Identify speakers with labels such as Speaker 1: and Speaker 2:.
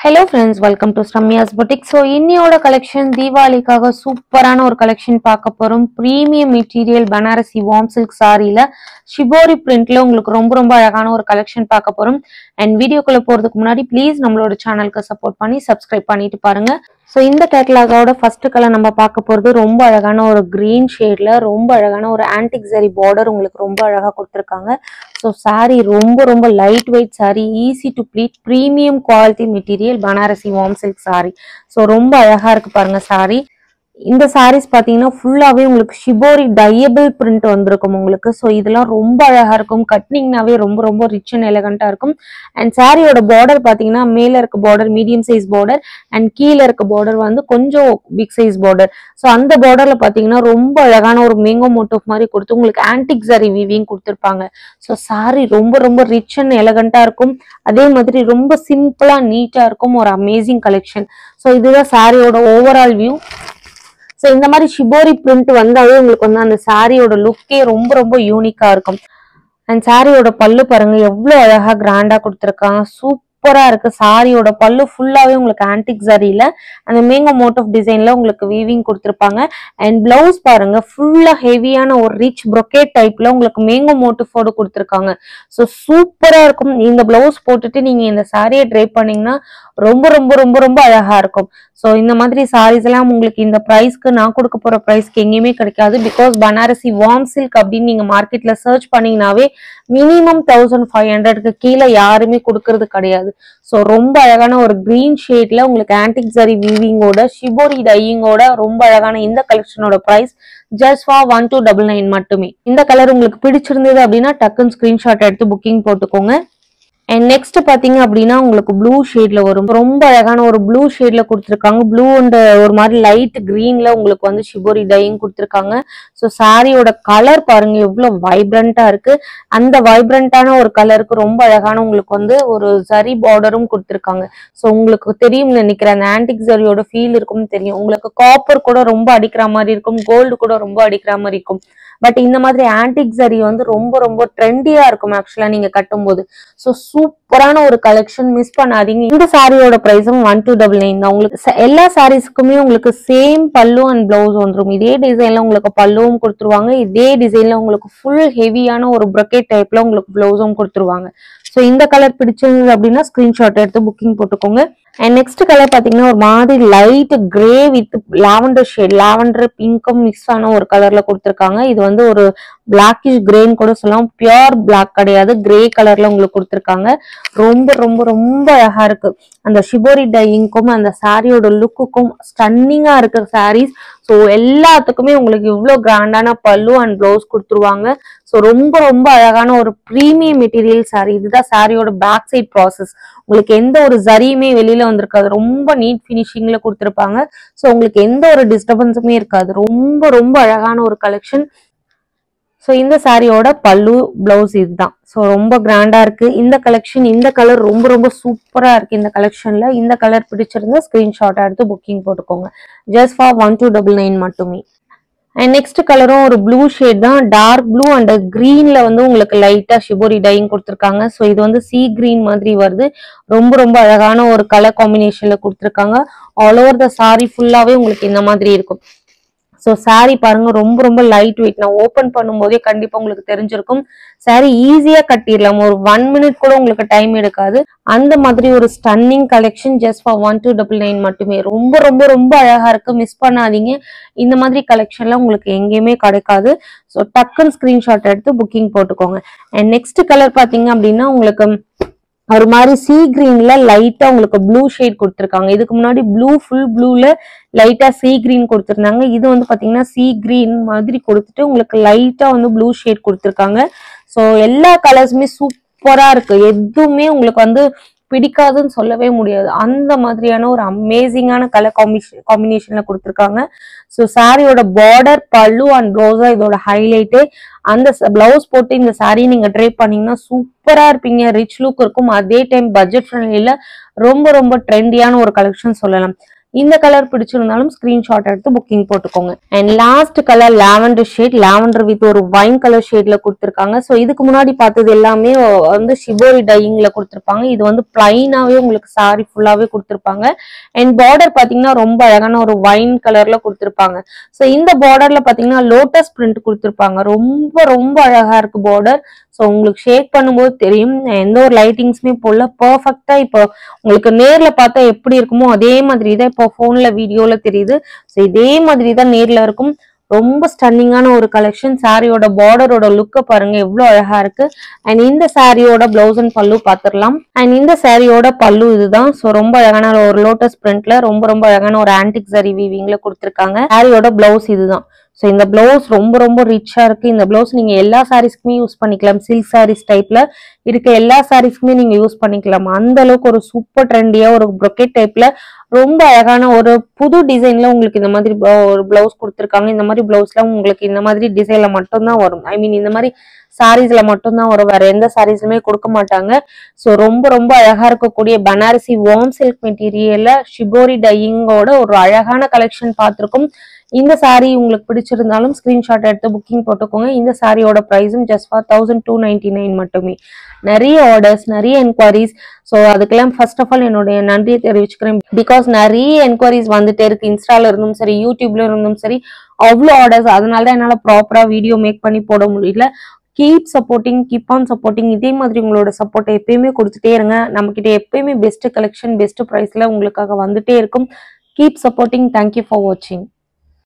Speaker 1: hello friends welcome to Sramya's boutique so இன்னியோட collection தீபாவளிக்காக சூப்பரான ஒரு கலெக்ஷன் பார்க்க போறோம் premium material Banarasi warm silk சாரியில ஷிபோரி பிரிண்ட்ல உங்களுக்கு ரொம்ப ரொம்ப அழகான ஒரு கலெக்ஷன் பார்க்க போறோம் அண்ட் வீடியோக்குள்ள போறதுக்கு முன்னாடி ப்ளீஸ் நம்மளோட சேனலுக்கு சப்போர்ட் பண்ணி சப்ஸ்கிரைப் பண்ணிட்டு பாருங்க ஸோ இந்த கேட்டலாகோட ஃபர்ஸ்ட் கலர் நம்ம பார்க்க போறது ரொம்ப அழகான ஒரு கிரீன் ஷேட்ல ரொம்ப அழகான ஒரு ஆன்டிக் சரி பார்டர் உங்களுக்கு ரொம்ப அழகா கொடுத்துருக்காங்க ஸோ saree ரொம்ப ரொம்ப light weight saree easy to pleat premium quality material Banarasi warm silk saree so ரொம்ப அழகா இருக்கு பாருங்க saree இந்த sarees பாத்தீங்கன்னா ஃபுல்லாவே உங்களுக்கு ஷிபோரி டையபிள் பிரிண்ட் வந்திருக்கும் உங்களுக்கு ஸோ இதெல்லாம் ரொம்ப அழகா இருக்கும் கட்னிங்னாவே ரொம்ப ரொம்ப ரிச் அண்ட் எலகண்டா இருக்கும் அண்ட் சாரியோட பார்டர் பாத்தீங்கன்னா மேல இருக்க border medium size border and கீழே இருக்க பார்டர் வந்து கொஞ்சம் பிக் சைஸ் பார்டர் ஸோ அந்த பார்டர்ல பாத்தீங்கன்னா ரொம்ப அழகான ஒரு மேங்கோ மோட்டிவ் மாதிரி கொடுத்து உங்களுக்கு ஆன்டிக் சாரி வீவிங் கொடுத்துருப்பாங்க ஸோ சாரி ரொம்ப ரொம்ப ரிச் அண்ட் எலகண்டா இருக்கும் அதே மாதிரி ரொம்ப சிம்பிளா நீட்டா இருக்கும் ஒரு அமேசிங் கலெக்ஷன் ஸோ இதுதான் சாரியோட ஓவரால் வியூ ஸோ இந்த மாதிரி ஷிபோரி பிரிண்ட் வந்தாவே உங்களுக்கு வந்து அந்த சாரியோட லுக்கே ரொம்ப ரொம்ப யூனிக்கா இருக்கும் அண்ட் சாரியோட பல்லு பாருங்க எவ்வளவு அழகா கிராண்டா கொடுத்துருக்காங்க சூப்பரா இருக்கு சாரியோட பல்லு ஃபுல்லாவே உங்களுக்கு ஆன்டிக் சாரியில அந்த மேங்கோ மோட்டிவ் டிசைன்ல உங்களுக்கு வீவிங் கொடுத்துருப்பாங்க அண்ட் பிளவுஸ் பாருங்க ஃபுல்லா ஹெவியான ஒரு ரிச் brocade டைப்ல உங்களுக்கு மேங்கோ மோட்டிஃபோட கொடுத்துருக்காங்க ஸோ சூப்பரா இருக்கும் இந்த பிளவுஸ் போட்டுட்டு நீங்க இந்த சாரியை ட்ரை பண்ணீங்கன்னா ரொம்ப ரொம்ப ரொம்ப ரொம்ப அழகா இருக்கும் ஸோ இந்த மாதிரி சாரீஸ் எல்லாம் உங்களுக்கு இந்த ப்ரைஸ்க்கு நான் கொடுக்க போற ப்ரைஸ்க்கு எங்கேயுமே கிடைக்காது பிகாஸ் பனாரசி வார்ம் சில்க் அப்படின்னு நீங்க மார்க்கெட்ல சர்ச் பண்ணீங்கன்னாவே மினிமம் தௌசண்ட் ஃபைவ் ஹண்ட்ரட்க்கு கீழே யாருமே கொடுக்கறது கிடையாது ஸோ ரொம்ப அழகான ஒரு கிரீன் ஷேட்ல உங்களுக்கு ஆன்டிக் சரி வீவிங்கோட ஷிபோரி டையிங்கோட ரொம்ப அழகான இந்த கலெக்ஷனோட price just for one two double nine மட்டுமே இந்த கலர் உங்களுக்கு பிடிச்சிருந்தது அப்படின்னா டக்குன்னு ஸ்கிரீன்ஷாட் எடுத்து புக்கிங் போட்டுக்கோங்க அண்ட் நெக்ஸ்ட் பாத்தீங்க அப்படின்னா உங்களுக்கு ப்ளூ ஷேட்ல வரும் ரொம்ப அழகான ஒரு ப்ளூ ஷேட்ல கொடுத்துருக்காங்க ப்ளூ அண்ட் ஒரு மாதிரி லைட் கிரீன்ல உங்களுக்கு வந்து ஷிபோரி டையிங் கொடுத்துருக்காங்க ஸோ சாரியோட கலர் பாருங்க எவ்வளவு வைப்ரண்டா இருக்கு அந்த வைப்ரண்டான ஒரு கலருக்கு ரொம்ப அழகான உங்களுக்கு வந்து ஒரு சரி பார்டரும் கொடுத்துருக்காங்க ஸோ உங்களுக்கு தெரியும் நினைக்கிறேன் அந்த ஆன்டிக் சரியோட ஃபீல் இருக்கும்னு தெரியும் உங்களுக்கு காப்பர் கூட ரொம்ப அடிக்கிற மாதிரி இருக்கும் கோல்டு கூட ரொம்ப அடிக்கிற மாதிரி இருக்கும் பட் இந்த மாதிரி ஆன்டிக் சரி வந்து ரொம்ப ரொம்ப ட்ரெண்டியா இருக்கும் ஆக்சுவலா நீங்க கட்டும்போது ஸோ சூப்பரான ஒரு கலெக்ஷன் மிஸ் பண்ணாதீங்க இந்த சாரியோட பிரைஸும் ஒன் டூ டபுள் நைன் தான் உங்களுக்கு ச- எல்லா சாரீஸ்க்குமே உங்களுக்கு சேம் பல்லு அண்ட் பிளவுஸ் வந்துரும் இதே டிசைன்ல உங்களுக்கு பல்லுவும் கொடுத்துருவாங்க இதே டிசைன்ல உங்களுக்கு ஃபுல் ஹெவியான ஒரு brocade டைப்ல உங்களுக்கு பிளவுஸும் கொடுத்துருவாங்க ஸோ இந்த கலர் பிடிச்சிருந்தது அப்படின்னா ஸ்கிரீன்ஷாட் எடுத்து புக்கிங் போட்டுக்கோங்க அண்ட் நெக்ஸ்ட் கலர் பாத்தீங்கன்னா ஒரு மாதிரி light grey with lavender shade lavender பிங்க்கும் மிக்ஸ் ஆன ஒரு கலர்ல கொடுத்துருக்காங்க இது வந்து ஒரு பிளாக்கிஷ் கிரேன்னு கூட சொல்லலாம் பியூர் பிளாக் கிடையாது கிரே கலர்ல உங்களுக்கு கொடுத்துருக்காங்க ரொம்ப ரொம்ப ரொம்ப அழகா இருக்கு அந்த ஷிபோரி டையிங்க்கும் அந்த சாரியோட லுக்குக்கும் ஸ்டன்னிங்கா இருக்கிற சாரீஸ் ஸோ எல்லாத்துக்குமே உங்களுக்கு இவ்வளோ கிராண்டான பல்லு அண்ட் ப்ளவுஸ் கொடுத்துருவாங்க ஸோ ரொம்ப ரொம்ப அழகான ஒரு ப்ரீமியம் மெட்டீரியல் saree இதுதான் சாரியோட பேக் சைட் ப்ராசஸ் உங்களுக்கு எந்த ஒரு ஜரியுமே வெளியில வந்திருக்காது ரொம்ப நீட் ஃபினிஷிங்ல கொடுத்துருப்பாங்க ஸோ உங்களுக்கு எந்த ஒரு டிஸ்டர்பன்ஸுமே இருக்காது ரொம்ப ரொம்ப அழகான ஒரு கலெக்ஷன் ஸோ இந்த சாரியோட பல்லு பிளவுஸ் இதுதான் ஸோ ரொம்ப கிராண்டா இருக்கு இந்த கலெக்ஷன் இந்த கலர் ரொம்ப ரொம்ப சூப்பரா இருக்கு இந்த கலெக்ஷன்ல இந்த கலர் பிடிச்சிருந்தா ஸ்கிரீன்ஷாட் எடுத்து புக்கிங் போட்டுக்கோங்க just for one two double nine மட்டுமே அண்ட் நெக்ஸ்ட் கலரும் ஒரு ப்ளூ ஷேட் தான் டார்க் ப்ளூ அண்ட் கிரீன்ல வந்து உங்களுக்கு லைட்டா ஷிபோரி டையிங் கொடுத்துருக்காங்க ஸோ இது வந்து சீ கிரீன் மாதிரி வருது ரொம்ப ரொம்ப அழகான ஒரு கலர் காம்பினேஷன்ல கொடுத்துருக்காங்க ஆல் ஓவர் த சாரி ஃபுல்லாவே உங்களுக்கு இந்த மாதிரி இருக்கும் ஸோ saree பாருங்க ரொம்ப ரொம்ப லைட் வெயிட் நான் ஓப்பன் பண்ணும்போதே கண்டிப்பா உங்களுக்கு தெரிஞ்சிருக்கும் saree ஈஸியா கட்டிடலாம் ஒரு ஒன் மினிட் கூட உங்களுக்கு டைம் எடுக்காது அந்த மாதிரி ஒரு stunning collection just for one two double nine மட்டுமே ரொம்ப ரொம்ப ரொம்ப அழகா இருக்கு மிஸ் பண்ணாதீங்க இந்த மாதிரி கலெக்ஷன்லாம் உங்களுக்கு எங்கேயுமே கிடைக்காது ஸோ டக்குன்னு ஸ்கிரீன்ஷாட் எடுத்து புக்கிங் போட்டுக்கோங்க அண்ட் நெக்ஸ்ட் கலர் பாத்தீங்க அப்படின்னா உங்களுக்கு ஒரு மாதிரி சீ கிரீன்ல லைட்டா உங்களுக்கு ப்ளூ ஷேட் கொடுத்துருக்காங்க இதுக்கு முன்னாடி ப்ளூ ஃபுல் ப்ளூல லைட்டா சீ கிரீன் கொடுத்துருந்தாங்க இது வந்து பாத்தீங்கன்னா சீ கிரீன் மாதிரி கொடுத்துட்டு உங்களுக்கு லைட்டா வந்து ப்ளூ ஷேட் கொடுத்துருக்காங்க ஸோ எல்லா கலர்ஸுமே சூப்பரா இருக்கு எதுவுமே உங்களுக்கு வந்து பிடிக்காதுன்னு சொல்லவே முடியாது அந்த மாதிரியான ஒரு அமேசிங்கான கலர் காம்பினேஷன் காம்பினேஷன்ல கொடுத்துருக்காங்க ஸோ சாரியோட பார்டர் பல்லு அண்ட் ப்ளவுஸா இதோட ஹைலைட்டு அந்த பிளவுஸ் போட்டு இந்த saree நீங்க ட்ரை பண்ணீங்கன்னா சூப்பரா இருப்பீங்க ரிச் லுக் இருக்கும் அதே டைம் பட்ஜெட் ஃப்ரெண்ட்லியில ரொம்ப ரொம்ப ட்ரெண்டியான ஒரு கலெக்ஷன் சொல்லலாம் இந்த கலர் பிடிச்சிருந்தாலும் ஸ்கிரீன்ஷாட் எடுத்து புக்கிங் போட்டுக்கோங்க and last colour lavender shade lavender with ஒரு வைன் கலர் ஷேட்ல கொடுத்துருக்காங்க ஸோ இதுக்கு முன்னாடி பார்த்தது எல்லாமே வந்து ஷிபோரி டையிங்ல கொடுத்துருப்பாங்க இது வந்து பிளைனாவே உங்களுக்கு சாரி ஃபுல்லாவே கொடுத்துருப்பாங்க அண்ட் பார்டர் பாத்தீங்கன்னா ரொம்ப அழகான ஒரு வைன் கலர்ல கொடுத்துருப்பாங்க ஸோ இந்த பார்டர்ல பாத்தீங்கன்னா லோட்டஸ் பிரிண்ட் கொடுத்துருப்பாங்க ரொம்ப ரொம்ப அழகா இருக்கு பார்டர் ஸோ உங்களுக்கு ஷேக் பண்ணும்போது தெரியும் எந்த ஒரு லைட்டிங்ஸுமே போடல பர்ஃபெக்டா இப்போ உங்களுக்கு நேர்ல பார்த்தா எப்படி இருக்குமோ அதே மாதிரி தான் இப்போ போன்ல வீடியோல தெரியுது ஸோ இதே மாதிரி தான் நேர்ல இருக்கும் ரொம்ப ஸ்டன்னிங்கான ஒரு கலெக்ஷன் சாரியோட பார்டரோட லுக்கை பாருங்க எவ்வளவு அழகா இருக்கு அண்ட் இந்த சாரியோட பிளவுஸ் அண்ட் பல்லு பார்த்துடலாம் அண்ட் இந்த சாரியோட பல்லு இதுதான் ஸோ ரொம்ப அழகான ஒரு லோட்டஸ் பிரிண்ட்ல ரொம்ப ரொம்ப அழகான ஒரு ஆன்டிக் சாரி வீவிங்ல கொடுத்துருக்காங்க சாரியோட பிளவுஸ் இதுதான் ஸோ இந்த பிளவுஸ் ரொம்ப ரொம்ப ரிச்சா இருக்கு இந்த பிளவுஸ் நீங்க எல்லா சாரீஸ்க்குமே யூஸ் பண்ணிக்கலாம் சில்க் சாரீஸ் டைப்ல இருக்க எல்லா சாரீஸ்க்குமே நீங்க யூஸ் பண்ணிக்கலாம் அந்த அளவுக்கு ஒரு சூப்பர் ட்ரெண்டியா ஒரு ப்ரொக்கெட் டைப்ல ரொம்ப அழகான ஒரு புது டிசைன்ல உங்களுக்கு இந்த மாதிரி blo- ஒரு பிளவுஸ் கொடுத்துருக்காங்க இந்த மாதிரி பிளவுஸ்ல உங்களுக்கு இந்த மாதிரி டிசைன்ல மட்டும்தான் வரும் ஐ மீன் இந்த மாதிரி சாரீஸ்ல மட்டும்தான் வரும் வேற எந்த சாரீஸ்லுமே கொடுக்க மாட்டாங்க ஸோ ரொம்ப ரொம்ப அழகா இருக்கக்கூடிய பனாரசி வார்ம் சில்க் மெட்டீரியல்ல ஷிபோரி டையிங்கோட ஒரு அழகான கலெக்ஷன் பார்த்திருக்கோம் இந்த saree உங்களுக்கு பிடிச்சிருந்தாலும் ஸ்கிரீன்ஷாட் எடுத்து புக்கிங் போட்டுக்கோங்க இந்த சாரியோட ப்ரைஸும் just four thousand two ninety nine மட்டுமே நிறைய ஆர்டர்ஸ் நிறைய என்கொயரிஸ் ஸோ அதுக்கெல்லாம் ஃபர்ஸ்ட் ஆஃப் ஆல் என்னுடைய நன்றியை தெரிவிச்சுக்கிறேன் பிகாஸ் நிறைய என்கொயரிஸ் வந்துட்டே இருக்கு இன்ஸ்டால இருந்தும் சரி யூடியூப்ல இருந்தும் சரி அவ்வளோ ஆர்டர்ஸ் அதனால தான் என்னால் ப்ராப்பரா வீடியோ மேக் பண்ணி போட முடியல keep supporting keep on supporting இதே மாதிரி உங்களோட சப்போர்ட்டை எப்பயுமே கொடுத்துட்டே இருங்க நம்ம கிட்ட எப்பயுமே பெஸ்ட் கலெக்ஷன் பெஸ்ட் ப்ரைஸ்ல உங்களுக்காக வந்துட்டே இருக்கும் கீப் சப்போர்ட்டிங் தேங்க்யூ ஃபார் வாட்சிங்